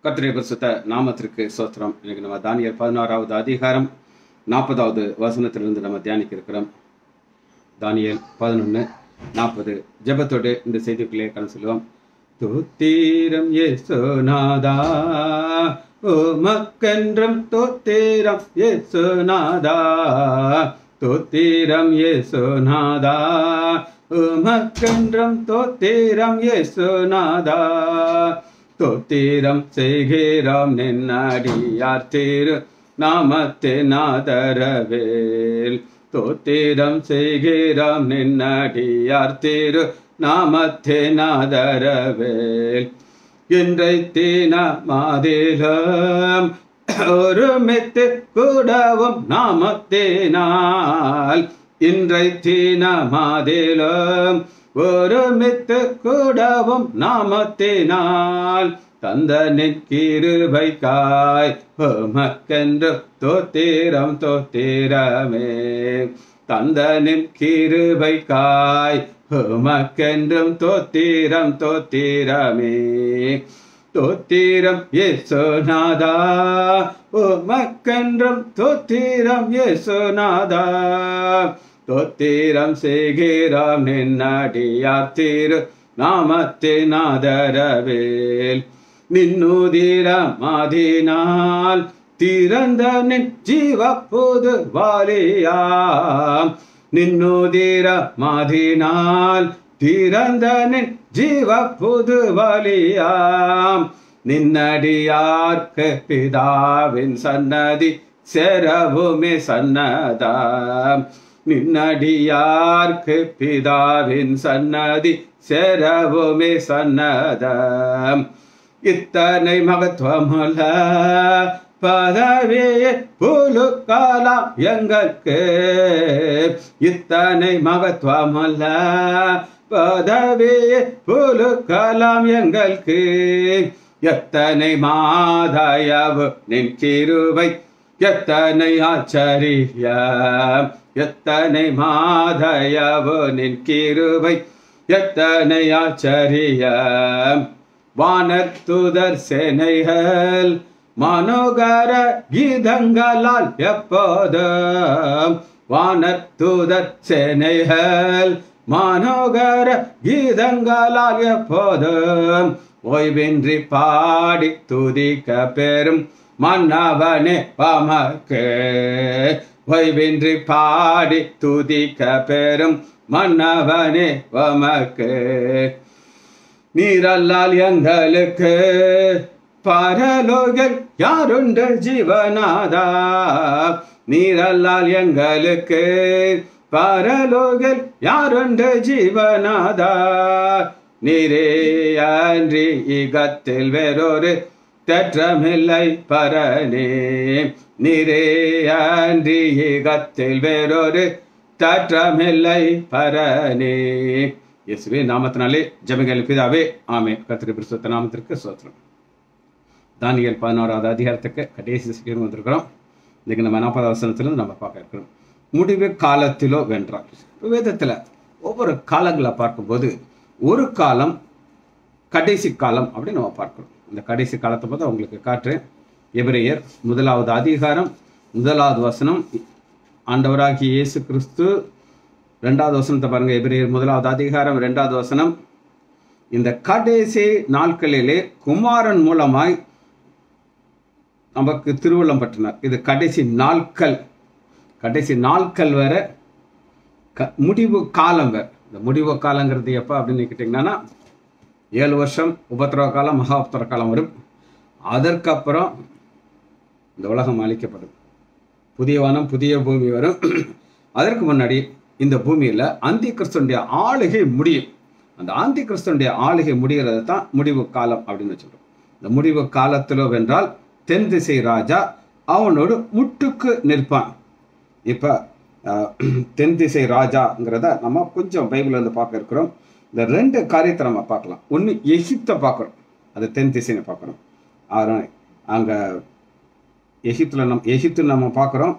கர்த்தருடைய பரிசுத்த நாமத்திற்கு சோத்திரம் இன்னைக்கு நம்ம தானியல் பதினாறாவது அதிகாரம் நாற்பதாவது வசனத்திலிருந்து நம்ம தியானிக்க இருக்கிறோம் தானியல் பதினொன்று நாற்பது ஜெபத்தோடு இந்த செய்திக்குள்ளே கடன் சொல்லுவோம் தோத்தீரம் ஏசுநாதா ஓ மக்கென்றும் தோத்தீரம் ஏசுநாதா தோத்தீரம் ஏசுநாதா ஓ மக்கென்றும் தோத்தீரம் ஏசுநாதா தோத்திரம் செய்கிறோம் நின்னடியார் திரு நாமத்தின் ஆதரவேல் தோத்திரம் செய்கிறோம் நின்னடியார் திரு நாமத்தின் ஆதரவேல் இன்றை தீன மாதிலம் ஒருமித்து கூடவும் நாமத்தினால் இன்றை தீன மாதிலும் ஒருமித்து கூடவும் நாமத்தினால் தந்தனின் கிருபைக்காய் மக்கென்று தோத்திரம் தோத்திரமே தந்தனின் கிருபைக்காய் மக்கென்றும் தோத்திரம் தோத்திரமே தோத்திரம் யேசுநாதா ஓ மக்கென்றும் தோத்திரம் யேசுநாதா தோத்திரம் செய்கிறோம் நின்னடியார் திரு நாமத்தின் ஆதரவேல் நின்னுதிரமாதினால் திறந்த நின் ஜீவ புது வாலியாம் நின்னுதிரமாதினால் திறந்த நின் ஜீவ புது வலியாம் நின்னடியார்க்கு பிதாவின் சன்னதி செரவுமே சன்னதாம் நின்னடியார்க்கு பிதாவின் சன்னதி செரவுமே சன்னதம் இத்தனை மகத்துவமுள்ள பதவியே புலுக்காலாம் எங்களுக்கு இத்தனை மகத்துவமுள்ள பதவியே புலுக்காலாம் எங்களுக்கு எத்தனை மாதயவு நின் கிருவை எத்தனை ஆச்சரியம் எத்தனை மாதயவு நின் கிருவை எத்தனை ஆச்சரியம் வானத்துதர் சேனைகள் மனோகர கீதங்களால் எப்போதும் வானத்துதர் சேனைகள் மனோகர கீதங்களால் எப்போதும் ஓய்வின்றி பாடி துதிக்க பெறும் மன்னவனே பமக்கு ஓய்வின்றி பாடி துதிக்க பெறும் மன்னவனே பமக்கு நீரல்லால் எங்களுக்கு பரலோகல் யாருண்டு ஜீவனாதா நீரல்லால் எங்களுக்கு பரலோகல் யாருண்டு ஜீவனாதா நீரே அன்றி இகத்தில் வேறொரு தெற்றமில்லை பரனே நீரே அன்றி இகத்தில் வேறொரு தற்றமில்லை பரனே இயேசுவே நாமத்தினாலே ஜெபங்கள் பிதாவே ஆமே கத்திரி பிரசுத்த நாமத்திற்கு சோத்திரம் தானியல் பதினோராவது அதிகாரத்துக்கு கடைசி சீக்கிரம் வந்திருக்கிறோம் இன்னைக்கு நம்ம நாற்பது வசனத்திலிருந்து நம்ம பார்க்க இருக்கிறோம் முடிவு காலத்திலோ வென்றார் வேதத்தில் ஒவ்வொரு காலங்களை பார்க்கும்போது ஒரு காலம் கடைசி காலம் அப்படின்னு நம்ம பார்க்கிறோம் இந்த கடைசி காலத்தை பார்த்து உங்களுக்கு காட்டுறேன் எபிரேயர் முதலாவது அதிகாரம் முதலாவது வசனம் ஆண்டவராகிய இயேசு கிறிஸ்து ரெண்டாவது வசனத்தை பாருங்க எபிரேயர் முதலாவது அதிகாரம் ரெண்டாவது வசனம் இந்த கடைசி நாட்களிலே குமாரன் மூலமாய் நமக்கு திருவுள்ளம் பற்றினார் இது கடைசி நாட்கள் கடைசி நாட்கள் வேற க முடிவு காலம் வேற இந்த முடிவு காலங்கிறது எப்போ அப்படின்னு கேட்டிங்கன்னா ஏழு வருஷம் உபத்திரவ காலம் மகா உபத்திர காலம் வரும் அதற்கப்புறம் இந்த உலகம் அழிக்கப்படும் புதிய வனம் புதிய பூமி வரும் அதற்கு முன்னாடி இந்த பூமியில் அந்தி கிறிஸ்தனுடைய ஆளுகை முடியும் அந்த ஆந்தி கிறிஸ்தனுடைய ஆளுகை முடிகிறது தான் முடிவு காலம் அப்படின்னு வச்சுக்கிறோம் இந்த முடிவு காலத்தில் வென்றால் தென் திசை ராஜா அவனோடு முட்டுக்கு நிற்பான் இப்போ தென் திசை ராஜாங்கிறத நம்ம கொஞ்சம் பைபிள் வந்து பார்க்க இருக்கிறோம் இந்த ரெண்டு காரியத்தை நம்ம பார்க்கலாம் ஒன்று எகிப்தை பார்க்குறோம் அது தென் திசைன்னு பார்க்குறோம் ஆனால் அங்கே எகிப்தில் நம் எகிப்து நம்ம பார்க்குறோம்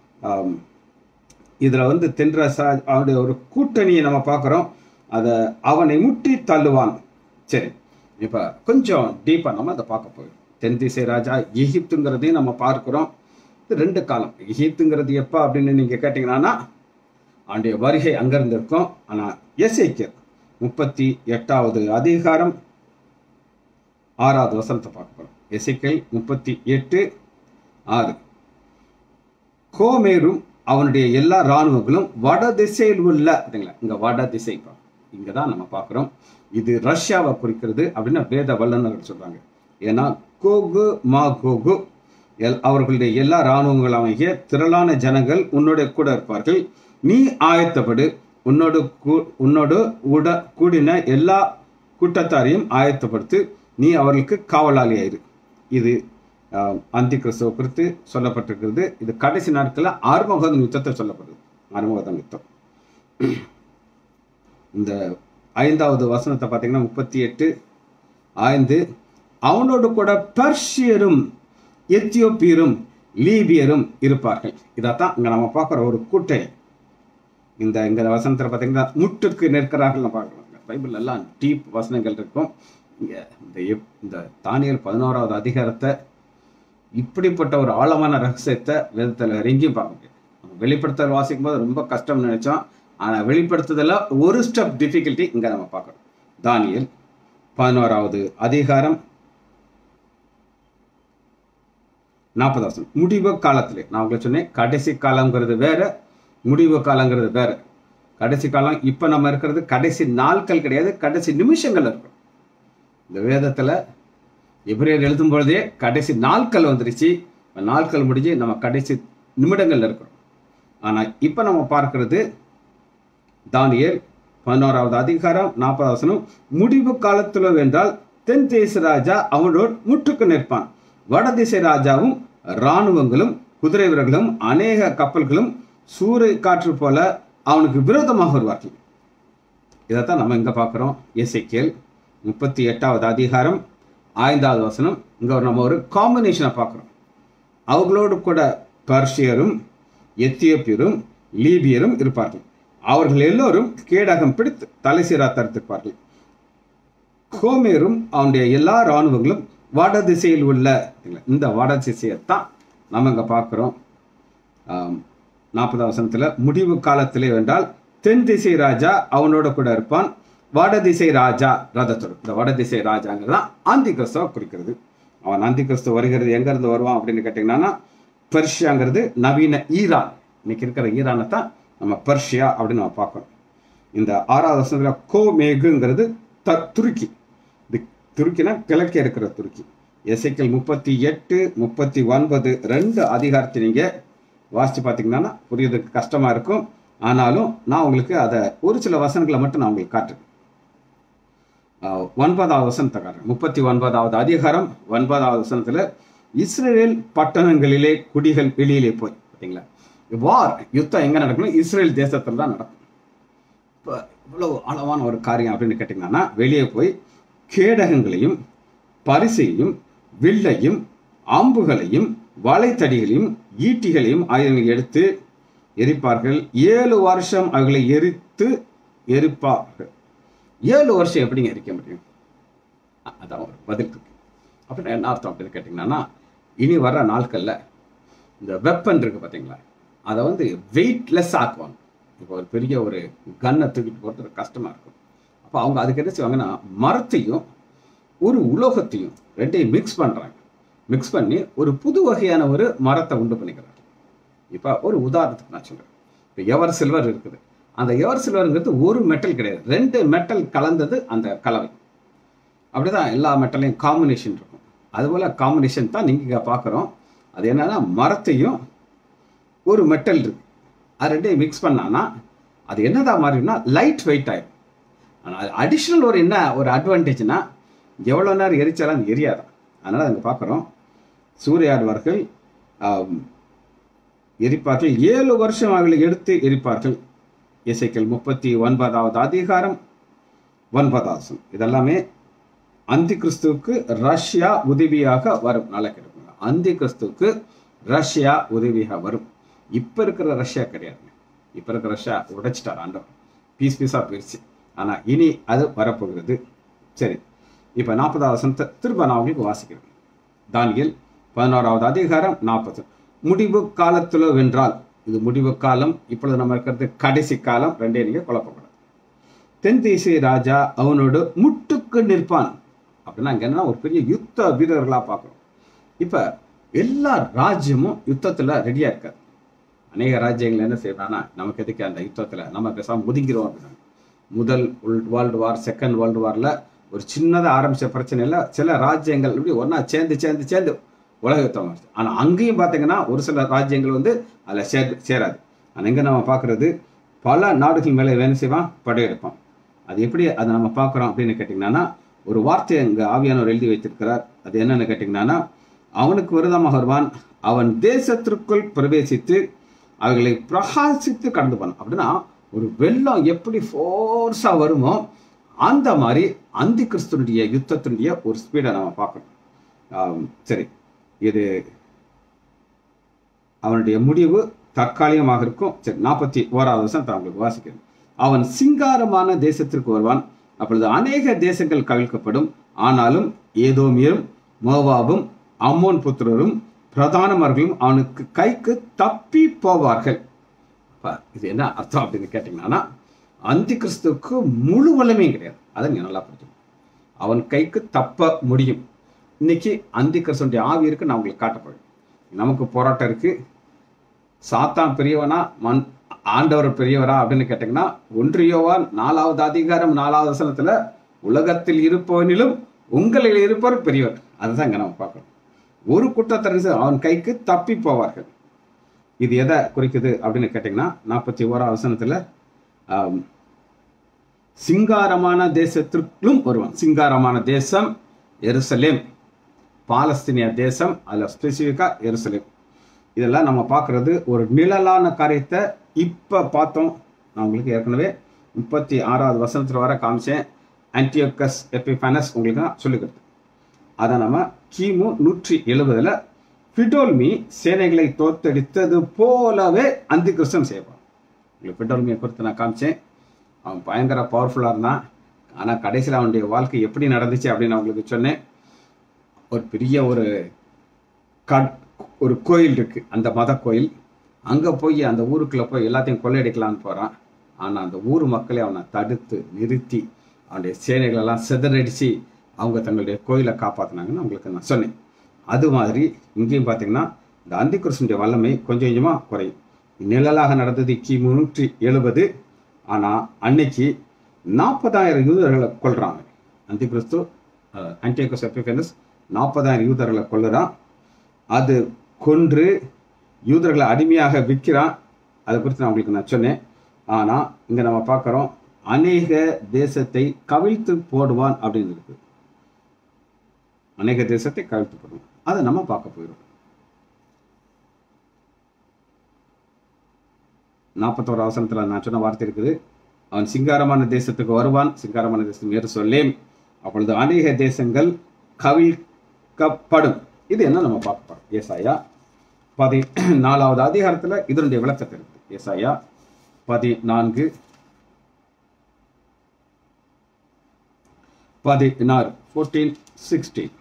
இதில் வந்து தென்ரசா அவனுடைய ஒரு கூட்டணியை நம்ம பார்க்குறோம் அதை அவனை முட்டி தள்ளுவான் சரி இப்போ கொஞ்சம் டீப்பாக நம்ம அதை பார்க்க போகிறோம் தென் திசை ராஜா எகிப்துங்கிறதையும் நம்ம பார்க்கிறோம் இது ரெண்டு காலம் எகிப்துங்கிறது எப்போ அப்படின்னு நீங்கள் கேட்டிங்கன்னா அவனுடைய வருகை அங்கிருந்து இருக்கும் ஆனால் எசேக்கியல் முப்பத்தி எட்டாவது அதிகாரம் ஆறாவது வசனத்தை பார்க்க போகிறோம் எசேக்கியல் முப்பத்தி எட்டு ஆறு கோமேரும் அவனுடைய எல்லா இராணுவங்களும் வட திசையில் உள்ள அப்படிங்களா இங்க வட திசை இங்க தான் நம்ம பார்க்குறோம் இது ரஷ்யாவை குறிக்கிறது அப்படின்னு வேத வல்லுநர்கள் சொல்றாங்க ஏன்னா கோகு மா கோகு எல் அவர்களுடைய எல்லா இராணுவங்களாகிய திரளான ஜனங்கள் உன்னோட கூட இருப்பார்கள் நீ ஆயத்தப்படு உன்னோடு கூ- உன்னோடு உட கூடின எல்லா கூட்டத்தாரையும் ஆயத்தப்படுத்து நீ அவர்களுக்கு காவலாளியாயிரு இது ஆஹ், அந்தி கிறிஸ்துவ குறித்து சொல்லப்பட்டிருக்கிறது இது கடைசி நாட்களில் ஆறுமுகம் யுத்தத்தை சொல்லப்படுது ஆறுமுகம் யுத்தம் இந்த ஐந்தாவது வசனத்தை பார்த்தீங்கன்னா முப்பத்தி எட்டு ஐந்து அவனோடு கூட பெர்ஷியரும் எத்தியோப்பியரும் லீபியரும் இருப்பார்கள் இதைத்தான் இங்க நம்ம பார்க்குற ஒரு கூட்டணி இந்த இந்த வசனத்தில் பார்த்தீங்கன்னா முட்டுக்கு நிற்கிறார்கள் நம்ம பார்க்கலாம் பைபிள் எல்லாம் டீப் வசனங்கள் இருக்கும் இங்க இந்த எப்- இந்த தானியல் பதினோராவது அதிகாரத்தை இப்படிப்பட்ட ஒரு ஆழமான ரகசியத்தை வேதத்தில் வேற எங்கேயும் பார்க்க முடியாது நம்ம வெளிப்படுத்தல் வாசிக்கும் போது ரொம்ப கஷ்டம்னு நினைச்சோம் ஆனால் வெளிப்படுத்துதல ஒரு ஸ்டெப் டிஃபிகல்ட்டி இங்கே நம்ம பார்க்குறோம் தானியல் பதினோராவது அதிகாரம் நாற்பது வருஷம் முடிவு காலத்திலே நான் உங்களுக்கு சொன்னேன் கடைசி காலங்கிறது வேற முடிவு காலங்கிறது வேற கடைசி காலம் இப்போ நம்ம இருக்கிறது கடைசி நாட்கள் கிடையாது கடைசி நிமிஷங்கள் இருக்கும் இந்த வேதத்தில் எபிரேயர் எழுதும் பொழுதே கடைசி நாட்கள் வந்துருச்சு நாட்கள் முடிஞ்சு நம்ம கடைசி நிமிடங்கள்ல இருக்கிறோம் ஆனால் இப்போ நம்ம பார்க்கிறது தானியேல் பதினோராவது அதிகாரம் நாற்பதாவது வசனம் முடிவு காலத்துல வென்றால் தென் தேச ராஜா அவனோடு முற்றுக்கு நிற்பான் வடதிசை ராஜாவும் இராணுவங்களும் குதிரை வீரர்களும் அநேக கப்பல்களும் சூறை காற்று போல அவனுக்கு விரோதமாக வருவார்கள் இதைத்தான் நம்ம இங்க பார்க்குறோம் எசேக்கியேல் முப்பத்தி எட்டாவது அதிகாரம் ஐந்தாவது வசனம் இங்க ஒரு நம்ம ஒரு காம்பினேஷனை பார்க்குறோம் அவர்களோடு கூட பர்ஷியரும் எத்தியோப்பியரும் லீபியரும் இருப்பார்கள் அவர்கள் எல்லோரும் கேடகம் பிடித்து தலை சீரா தடுத்திருப்பார்கள் கோமேரும் அவனுடைய எல்லா இராணுவங்களும் வட திசையில் உள்ள இந்த வட திசையைத்தான் நம்ம இங்க பார்க்குறோம் நாற்பதாம் வசனத்துல முடிவு காலத்திலே வென்றால் தென் திசை ராஜா அவனோட கூட இருப்பான் வட திசை ராஜா ரதத்தோடு இந்த வட திசை ராஜாங்கிறது தான் ஆந்தி கிறிஸ்துவ குறிக்கிறது அவன் ஆந்தி கிறிஸ்துவ வருகிறது எங்க இருந்து வருவான் அப்படின்னு கேட்டிங்கன்னா பெர்ஷியாங்கிறது நவீன ஈரான் இன்னைக்கு இருக்கிற ஈரானை தான் நம்ம பெர்ஷியா அப்படின்னு நம்ம பார்க்கணும் இந்த ஆறாவது வருஷத்துல கோமேகுங்கிறது த துருக்கி இது துருக்கினா கிழக்கே இருக்கிற துருக்கி எசைக்கல் முப்பத்தி எட்டு முப்பத்தி ஒன்பது ரெண்டு அதிகாரத்தை நீங்க வாசிச்சு பார்த்தீங்கன்னா புரியறதுக்கு கஷ்டமா இருக்கும் ஆனாலும் நான் உங்களுக்கு அதை ஒரு சில வசனங்களை மட்டும் நான் உங்களுக்கு காட்டுறேன் ஆஹ் ஒன்பதாவது வசனத்தை காட்டுறேன் முப்பத்தி ஒன்பதாவது அதிகாரம் ஒன்பதாவது வசனத்துல இஸ்ரேல் பட்டணங்களிலே குடிகள் வெளியிலே போய் பார்த்தீங்களா வார் யுத்தம் எங்க நடக்கணும் இஸ்ரேல் தேசத்துல தான் நடக்கும் இப்போ இவ்வளவு ஆழமான ஒரு காரியம் அப்படின்னு கேட்டிங்கன்னா வெளியே போய் கேடகங்களையும் பரிசையும் வில்லையும் அம்புகளையும் வலைத்தடிகளையும் ஈட்டிகளையும் ஆயுதங்களை எடுத்து எரிப்பார்கள் ஏழு வருஷம் அவர்களை எரித்து எரிப்பார்கள் ஏழு வருஷம் எப்படிங்க எரிக்க முடியும் அ- அதான் ஒரு பதில் இருக்கு அப்படின்னு என்ன அர்த்தம் அப்படின்னு கேட்டிங்கன்னா இனி வர்ற நாட்களில் இந்த வெப்பன் இருக்கு பார்த்தீங்களா அதை வந்து வெயிட்லெஸ் ஆக்குவாங்க இப்போ ஒரு பெரிய ஒரு கன்னை தூக்கிட்டு போகிறது கஷ்டமாக இருக்கும் அப்போ அவங்க அதுக்கு என்ன செய்வாங்கன்னா மரத்தையும் ஒரு உலோகத்தையும் ரெண்டையும் மிக்ஸ் பண்ணுறாங்க மிக்ஸ் பண்ணி ஒரு புது வகையான ஒரு மரத்தை உண்டு பண்ணிக்கிறாங்க இப்போ ஒரு உதாரணத்துக்கு நான் சொல்கிறேன் இப்போ எவர் சில்வர் இருக்குது அந்த எவர் சில்வருங்கிறது ஒரு மெட்டல் கிடையாது ரெண்டு மெட்டல் கலந்தது அந்த கலவை அப்படிதான் எல்லா மெட்டலையும் காம்பினேஷன் இருக்கும் அதுபோல் காம்பினேஷன் தான் நீங்கள் இங்கே பார்க்குறோம் அது என்னன்னா மரத்தையும் ஒரு மெட்டல் இருக்கு அது ரெண்டையும் மிக்ஸ் பண்ணான்னா அது என்னதான் மாறிடும்னா லைட் வெயிட் ஆயிடும் ஆனால் அடிஷ்னல் ஒரு என்ன ஒரு அட்வான்டேஜ்னா எவ்வளோ நேரம் எரிச்சாலும் அது எரியாதான் அதனால் அங்கே பார்க்குறோம் சூறையாடுவார்கள் ஆம், எரிப்பார்கள் ஏழு வருஷம் அவர்களை எடுத்து எரிப்பார்கள் இசைக்கல் முப்பத்தி ஒன்பதாவது அதிகாரம் ஒன்பதாவது வசனம். இதெல்லாமே அந்தி கிறிஸ்துவுக்கு ரஷ்யா உதவியாக வரும் நல்லா கேட்டுக்கோங்க அந்தி கிறிஸ்துவுக்கு ரஷ்யா உதவியாக வரும் இப்போ இருக்கிற ரஷ்யா கிடையாதுங்க இப்போ இருக்கிற ரஷ்யா உடைச்சிட்டார் ஆண்டவர் பீஸ் பீஸாக போயிடுச்சு ஆனால் இனி அது வரப்போகிறது சரி இப்போ நாற்பதாவது வசனத்தை திரும்ப நான் உங்களுக்கு வாசிக்கிறேன் தானியல் பதினோராவது அதிகாரம் நாற்பது முடிவு காலத்துல வென்றால் இது முடிவு காலம் இப்பொழுது நம்ம இருக்கிறது கடைசி காலம் ரெண்டே நீங்க குழப்பக்கூடாது தென் தேசிய ராஜா அவனோடு முட்டுக்கு நிற்பான் அப்படின்னா அங்க என்னன்னா ஒரு பெரிய யுத்த வீரர்களா பார்க்கிறோம் இப்ப எல்லா ராஜ்யமும் யுத்தத்துல ரெடியா இருக்காது அநேக ராஜ்யங்கள் என்ன செய்யறாங்கன்னா நமக்கு எதுக்கு அந்த யுத்தத்துல நம்ம பேசாம ஒதுங்கிறோம் அப்படின்னா முதல் வேர்ல்டு வார் செகண்ட் வேர்ல்டு வார்ல ஒரு சின்னதா ஆரம்பிச்ச பிரச்சனையில சில ராஜ்யங்கள் இப்படி ஒண்ணா சேர்ந்து சேர்ந்து சேர்ந்து உலக யுத்தம் ஆச்சு ஆனா அங்கேயும் பாத்தீங்கன்னா ஒரு சில ராஜ்யங்கள் வந்து அதுல சேர் சேராது ஆனா இங்க நம்ம பாக்குறது பல நாடுகள் மேல என்ன செய்வான் படையெடுப்பான் அது எப்படி அதை நம்ம பார்க்குறோம் அப்படின்னு கேட்டிங்கன்னா ஒரு வார்த்தை அங்கே ஆவியானவர் எழுதி வைத்திருக்கிறார் அது என்னன்னு கேட்டிங்கன்னா அவனுக்கு விரதமாக வருவான் அவன் தேசத்திற்குள் பிரவேசித்து அவைகளை பிரகாசித்து கடந்து போனான் அப்படின்னா ஒரு வெள்ளம் எப்படி ஃபோர்ஸாக வருமோ அந்த மாதிரி அந்தி கிறிஸ்துனுடைய யுத்தத்தினுடைய ஒரு ஸ்பீடை நம்ம பார்க்கணும் ஆம், சரி இது அவனுடைய முடிவு தற்காலிகமாக இருக்கும் சரி நாற்பத்தி ஓராவது வருஷம் தான் உங்களுக்கு வாசிக்கிறேன் அவன் சிங்காரமான தேசத்திற்கு வருவான் அப்பொழுது அநேக தேசங்கள் கவிழ்க்கப்படும் ஆனாலும் ஏதோமியரும் மோவாபும் அம்மோன் புத்திரரும் பிரதானமர்களும் அவனுக்கு கைக்கு தப்பி போவார்கள் அப்ப இது என்ன அர்த்தம் அப்படின்னு கேட்டீங்கன்னா அந்தி கிறிஸ்துவுக்கு முழு வல்லமையும் கிடையாது அதை நீங்க நல்லா புரிஞ்சுக்கணும் அவன் கைக்கு தப்ப முடியும் இன்னைக்கு அந்தி கிறிஸ்துடைய ஆவி இருக்கு நான் உங்களுக்கு காட்டப்படுறேன் நமக்கு போராட்டம் இருக்கு சாத்தான் பெரியவனா மண் ஆண்டவர் பெரியவரா அப்படின்னு கேட்டீங்கன்னா ஒன்றியோவான் நாலாவது அதிகாரம் நாலாவது வசனத்துல உலகத்தில் இருப்பவனிலும் உங்களில் இருப்பவர் பெரியவர் அதுதான் இங்க நம்ம பார்க்கணும் ஒரு குற்றத்தரசு அவன் கைக்கு தப்பி போவார்கள் இது எதை குறிக்குது அப்படின்னு கேட்டீங்கன்னா நாற்பத்தி ஓராவது வசனத்துல ஆம், சிங்காரமான தேசத்திற்கும் வருவான் சிங்காரமான தேசம் எருசலேம் பாலஸ்தீனிய தேசம் அதுல ஸ்பெசிஃபிக்கா எருசலேம் இதெல்லாம் நம்ம பார்க்கறது ஒரு நிழலான காரியத்தை இப்போ பார்த்தோம் நான் உங்களுக்கு ஏற்கனவே முப்பத்தி ஆறாவது வசனத்தில் வர காமிச்சேன் ஆன்டியோக்கஸ் எபிஃபனஸ் உங்களுக்கு நான் சொல்லிக்கிறது அதை நம்ம கிமு நூற்றி எழுபதுல ஃபிடோல்மி சேனைகளை தோத்தடித்தது போலவே அந்தி கிறிஸ்தம் செய்வான் உங்களுக்கு ஃபிடோல்மியை குறித்து நான் காமிச்சேன் அவன் பயங்கர பவர்ஃபுல்லாக இருந்தான் ஆனால் கடைசியில் அவனுடைய வாழ்க்கை எப்படி நடந்துச்சு அப்படின்னு நான் உங்களுக்கு சொன்னேன் ஒரு பெரிய ஒரு கட் ஒரு கோயில் இருக்கு அந்த மத கோயில் அங்க போய் அந்த ஊருக்குள்ள போய் எல்லாத்தையும் கொள்ளையடிக்கலான்னு போறான் ஆனா அந்த ஊர் மக்களை அவனை தடுத்து நிறுத்தி அவனுடைய சேனைகள் எல்லாம் சிதறடிச்சு அவங்க தங்களுடைய கோயிலை காப்பாத்தினாங்கன்னு உங்களுக்கு நான் சொன்னேன் அது மாதிரி இங்கேயும் பார்த்தீங்கன்னா இந்த அந்திகிருஷ்ணனுடைய வல்லமை கொஞ்சம் கொஞ்சமா குறையும் நிழலாக நடந்தது கிமு நூற்றி எழுபது ஆனா அன்னைக்கு நாற்பதாயிரம் யூதர்களை கொல்றாங்க அந்தி கிறிஸ்து ஆன்டிகோஸ் எபிஃபெனஸ் நாற்பதாயிரம் யூதர்களை கொல்லுறான் அது கொன்று யூதர்களை அடிமையாக விற்கிறான் அதை குறித்து நான் உங்களுக்கு நான் சொன்னேன் ஆனா இங்க நம்ம பார்க்குறோம் அநேக தேசத்தை கவிழ்த்து போடுவான் அப்படின்னு இருக்கு அநேக தேசத்தை கவிழ்த்து போடுவான் அதை நம்ம பார்க்க போயிடும் நாற்பத்தோரு அவசரத்தில் நான் சொன்ன வார்த்தை இருக்குது அவன் சிங்காரமான தேசத்துக்கு வருவான் சிங்காரமான தேசம் வேறு சொல்லேன் அப்பொழுது அநேக தேசங்கள் கவிழ்க்கப்படும் இது என்ன நம்ம பார்க்க போறோம் ஏசாயா பதி நாலாவது அதிகாரத்துல இதனுடைய விளக்கத்தை இருக்கு ஏசாயா பதினான்கு பதினாறு ஃபோர்டீன் சிக்ஸ்டீன்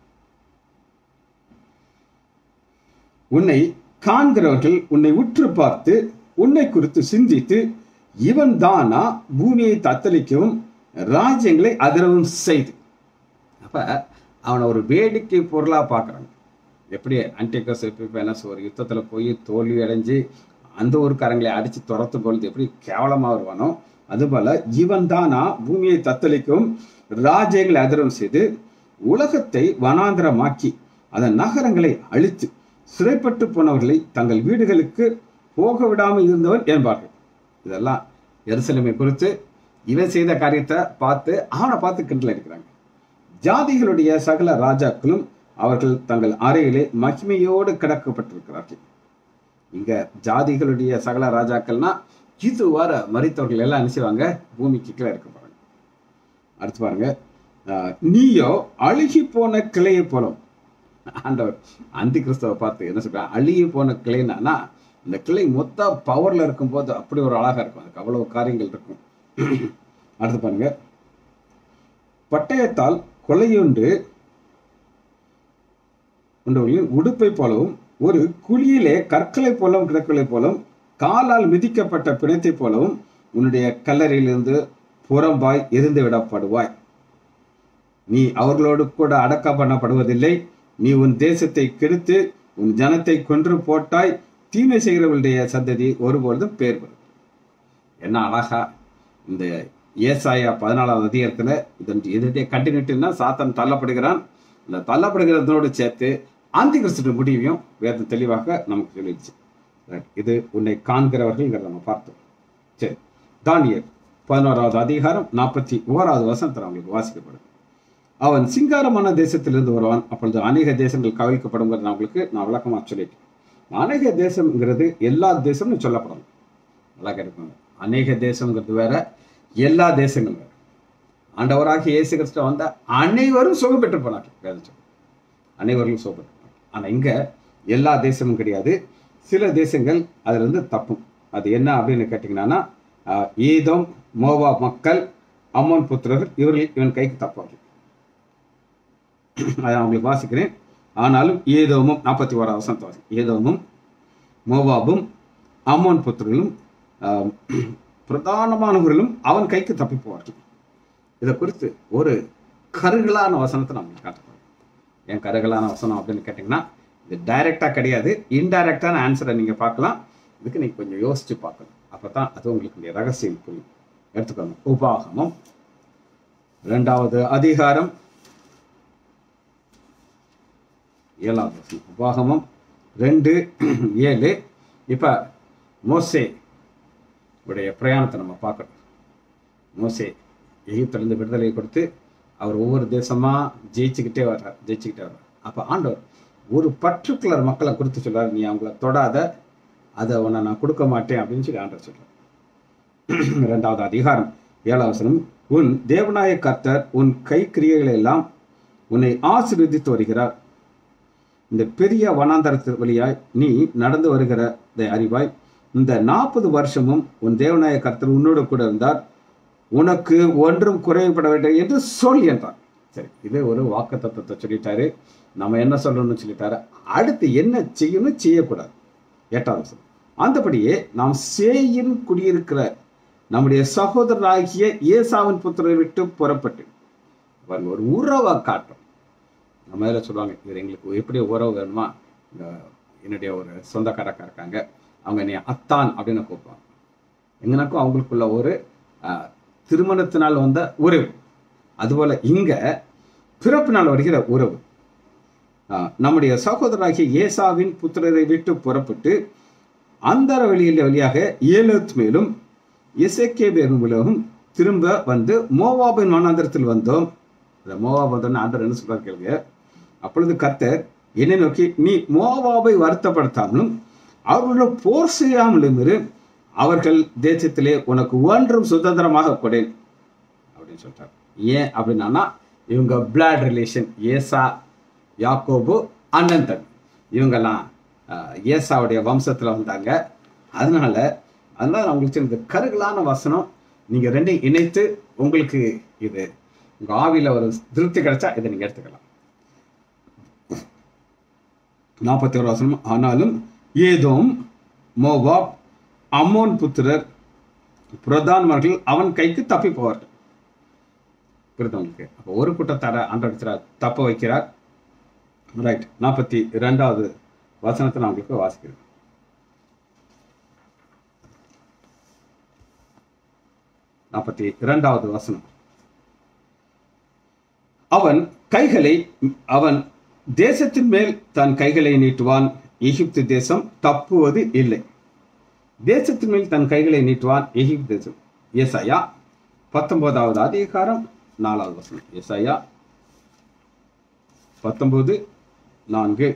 உன்னை காண்கிறவர்கள் உன்னை உற்று பார்த்து உன்னை குறித்து சிந்தித்து இவன் தானா பூமியை தத்தளிக்கவும் ராஜ்யங்களை அதிரவும் செய்து அப்ப அவனை ஒரு வேடிக்கை பொருளா பார்க்கறாங்க எப்படி அன்டிகஸ் எபிபேனஸ் ஒரு யுத்தத்துல போய் தோல்வி அடைஞ்சு அந்த ஊருக்காரங்களை அடிச்சு துரத்தும் பொழுது எப்படி கேவலமா வருவானோ அதுபோல இவன் தானா பூமியை தத்தளிக்கவும் ராஜ்யங்களை அதிரவும் செய்து உலகத்தை வனாந்திரமாக்கி அதன் நகரங்களை அழித்து சிறைப்பட்டு போனவர்களை தங்கள் வீடுகளுக்கு போக விடாமல் இருந்தவன் என்பார்கள் இதெல்லாம் எருசலேமை குறித்து இவன் செய்த காரியத்தை பார்த்து அவனை பார்த்து கிண்டல் அடிக்கிறாங்க ஜாதிகளுடைய சகல ராஜாக்களும் அவர்கள் தங்கள் அறையிலே மகிமையோடு கிடக்கப்பட்டிருக்கிறார்கள் இங்க ஜாதிகளுடைய சகல ராஜாக்கள்னா இது வர மறித்தவர்கள் எல்லாம் என்ன செய்வாங்க பூமிக்கு கீழே இருக்க போறாங்க அடுத்து பாருங்க ஆஹ், நீயோ அழுகி போன கிளையை போலும் ஆண்டவர் அந்தி கிறிஸ்தவ பார்த்து என்ன சொல்றாங்க அழுகி போன கிளைனா இந்த கிளை மொத்த பவர்ல இருக்கும்போது அப்படி ஒரு அழகா இருக்கும் அதுக்கு அவ்வளவு காரியங்கள் இருக்கும் அடுத்து பாருங்க பட்டயத்தால் கொலையுண்டு உண்டவர்களின் உடுப்பை போலவும் ஒரு குழியிலே கற்களை போலவும் கிடக்கலை போலவும் காலால் மிதிக்கப்பட்ட பிணத்தை போலவும் உன்னுடைய கல்லறையிலிருந்து புறம்பாய் எரிந்து விடப்படுவாய் நீ அவர்களோடு கூட அடக்கம் பண்ணப்படுவதில்லை நீ உன் தேசத்தை கெடுத்து உன் ஜனத்தை கொன்று போட்டாய் தீமை செய்கிறவர்களுடைய சந்ததி ஒருபொழுதும் பேர் பெறும் என்ன அழகா இந்த ஏசாயா பதினாலாவது அதிகாரத்துல இதன் இதனுடைய கண்டினியூட்டின்னா சாத்தான் தள்ளப்படுகிறான் இந்த தள்ளப்படுகிறதோடு சேர்த்து ஆந்தி கிறிஸ்துவ முடிவையும் வேதம் தெளிவாக நமக்கு சொல்லிடுச்சு Right. இது உன்னை காண்கிறவர்கள்ங்கிறத நம்ம பார்த்தோம் சரி தானியல் பதினோராவது அதிகாரம் நாற்பத்தி ஓராவது வசனத்தில் அவங்களுக்கு வாசிக்கப்படும் அவன் சிங்காரமான தேசத்திலிருந்து வருவான் அப்பொழுது அநேக தேசங்கள் கவிழ்க்கப்படுங்கிறத நான் உங்களுக்கு நான் விளக்கமாக சொல்லிட்டேன் அநேக தேசம்ங்கிறது எல்லா தேசம்னு சொல்லப்படணும் நல்லா கேட்டுக்கோங்க அநேக தேசம்ங்கிறது வேற எல்லா தேசங்களும் வேற ஆண்டவராக இயேசு கிறிஸ்து வந்த அனைவரும் சுகம் பெற்று போனார்கள் வேதம் சொல்லுது. அனைவரும் சுகம் பெற்று போனார்கள் ஆனால் இங்கே எல்லா தேசமும் கிடையாது சில தேசங்கள் அதுல இருந்து தப்பும் அது என்ன அப்படின்னு கேட்டிங்கன்னா ஆஹ், ஏதோம் மோவா மக்கள் அம்மோன் புத்திரர்கள் இவர்கள் இவன் கைக்கு தப்பார்கள் அதை நான் உங்களுக்கு வாசிக்கிறேன் ஆனாலும் ஏதோமும் நாற்பத்தி ஓராவது வசனத்தை வாசி ஏதோமும் மோவாபும் அம்மோன் புத்திரர்களும் ஆஹ், பிரதானமானவர்களும் அவன் கைக்கு தப்பி போவார்கள் இதை குறித்து ஒரு கருகலான வசனத்தை நான் உங்களுக்கு காட்டுறேன் ஏன் கருகலான வசனம் அப்படின்னு கேட்டிங்கன்னா இது டைரெக்டாக கிடையாது இன்டைரக்டான ஆன்சரை நீங்கள் பார்க்கலாம் இதுக்கு நீங்கள் கொஞ்சம் யோசிச்சு பார்க்கணும் அப்போ தான் அது உங்களுக்கு இந்த ரகசியம் புரியும் எடுத்துக்கோங்க உபாகமம் ரெண்டாவது அதிகாரம் ஏழாவது வசனம் உபாகமம் ரெண்டு ஏழு இப்போ மோசே உடைய பிரயாணத்தை நம்ம பார்க்கணும் மோசே எகிப்திலிருந்து விடுதலை கொடுத்து அவர் ஒவ்வொரு தேசமா ஜெயிச்சுக்கிட்டே வர்றார் ஜெயிச்சுக்கிட்டே வர்றார் அப்போ ஆண்டவர் ஒரு பர்டிகுலர் மக்களை குறித்து சொல்றார் நீ அவங்கள தொடாத அதை உன்னை நான் கொடுக்க மாட்டேன் அப்படின்னு சொல்லி ஆண்டவர் சொல்றார் இரண்டாவது அதிகாரம் ஏழாவது வசனம் உன் தேவநாய கர்த்தர் உன் கை கிரியைகளை எல்லாம் உன்னை ஆசீர்வதித்து வருகிறார் இந்த பெரிய வனாந்தரத்து வழியாய் நீ நடந்து வருகிறதை அறிவாய் இந்த நாற்பது வருஷமும் உன் தேவநாய கர்த்தர் உன்னோடு கூட இருந்தார் உனக்கு ஒன்றும் குறைவுபட வேண்டும் என்று சொல் என்றார் சரி இது ஒரு வாக்கு தத்துவத்தை சொல்லிட்டாரு நம்ம என்ன சொல்லணும்னு சொல்லிட்டாரு அடுத்து என்ன செய்யணும் செய்யக்கூடாது எட்டாவது வசனம் அந்தபடியே நாம் சேயின் குடியிருக்கிற நம்முடைய சகோதரராகிய ஏசாவின் புத்திரை விட்டு புறப்பட்டு பாருங்க ஒரு உறவை காட்டும் நம்ம இதில் சொல்லுவாங்க இவர் எங்களுக்கு எப்படி உறவு வேணுமா இந்த என்னுடைய ஒரு சொந்தக்காரக்கா இருக்காங்க அவங்க என்னை அத்தான் அப்படின்னு கூப்பிடுவாங்க எங்கனாக்கும் அவங்களுக்குள்ள ஒரு ஆஹ், திருமணத்தினால் வந்த உறவு அதுபோல இங்க பிறப்பினால் வருகிற உறவு ஆஹ், நம்முடைய சகோதரராகிய ஏசாவின் புத்திரரை விட்டு புறப்பட்டு அந்தர வெளியில் வழியாக ஏலத் மேலும் இசைக்கே மேலும் திரும்ப வந்து மோவாபின் மனாந்தரத்தில் வந்தோம் இந்த மோவாப் வந்தோன்னு ஆண்டவர் என்ன சொல்றாரு கேளுங்க அப்பொழுது கர்த்தர் என்னை நோக்கி நீ மோவாபை வருத்தப்படுத்தாமலும் அவர்களோட போர் செய்யாமலும் இரு அவர்கள் தேசத்திலே உனக்கு ஒன்றும் சுதந்திரமாக கொடேன் அப்படின்னு சொல்றாரு ஏன் அப்படின்னா இவங்க பிளட் ரிலேஷன் ஏசா யாக்கோபு அண்ணன் தம்பி இவங்கெல்லாம் ஆஹ், ஏசாவுடைய வம்சத்துல வந்தாங்க அதனால அதனால நான் உங்களுக்கு சொன்ன இந்த கருகலான வசனம் நீங்க ரெண்டையும் இணைத்து உங்களுக்கு இது உங்க ஆவியில ஒரு திருப்தி கிடைச்சா இதை நீங்க எடுத்துக்கலாம் நாற்பத்தி ஒரு வசனம் ஆனாலும் ஏதோம் மோவாப் அம்மோன் புத்திரர் பிரதான்மார்கள் அவன் கைக்கு தப்பி போவார்கள் புரியுது உங்களுக்கு அப்போ ஒரு கூட்டத்தார ஆண்டடிச்சார் தப்ப வைக்கிறார் ரைட் நாற்பத்தி ரெண்டாவது வசனத்தை நான் உங்களுக்கு வாசிக்கிறேன் நாற்பத்தி இரண்டாவது வசனம் அவன் கைகளை அவன் தேசத்தின் மேல் தன் கைகளை நீட்டுவான் எகிப்து தேசம் தப்புவது இல்லை தேசத்தின் மேல் தன் கைகளை நீட்டுவான் எகிப்து தேசம் ஏசாயா பத்தொன்பதாவது அதிகாரம் நாலாவது வசனம் ஏசாயா பத்தொன்பது நான்கு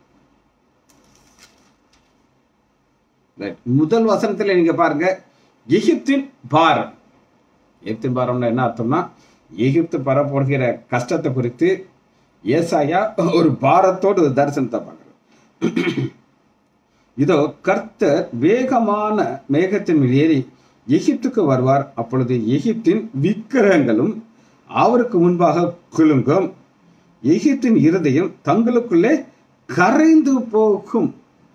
Right. முதல் வசனத்துல நீங்க பாருங்க எகிப்தின் பாரம் எகிப்தின் பாரம்னா என்ன அர்த்தம்னா எகிப்து பரப்படுகிற கஷ்டத்தை குறித்து ஏசாயா ஒரு பாரத்தோடு ஒரு தரிசனத்தை பார்க்குறார் இதோ கர்த்தர் வேகமான மேகத்தின் மேல் ஏறி எகிப்துக்கு வருவார் அப்பொழுது எகிப்தின் விக்கிரகங்களும் அவருக்கு முன்பாக குலுங்கும் எகிப்தின் இருதயம் தங்களுக்குள்ளே கரைந்து போகும்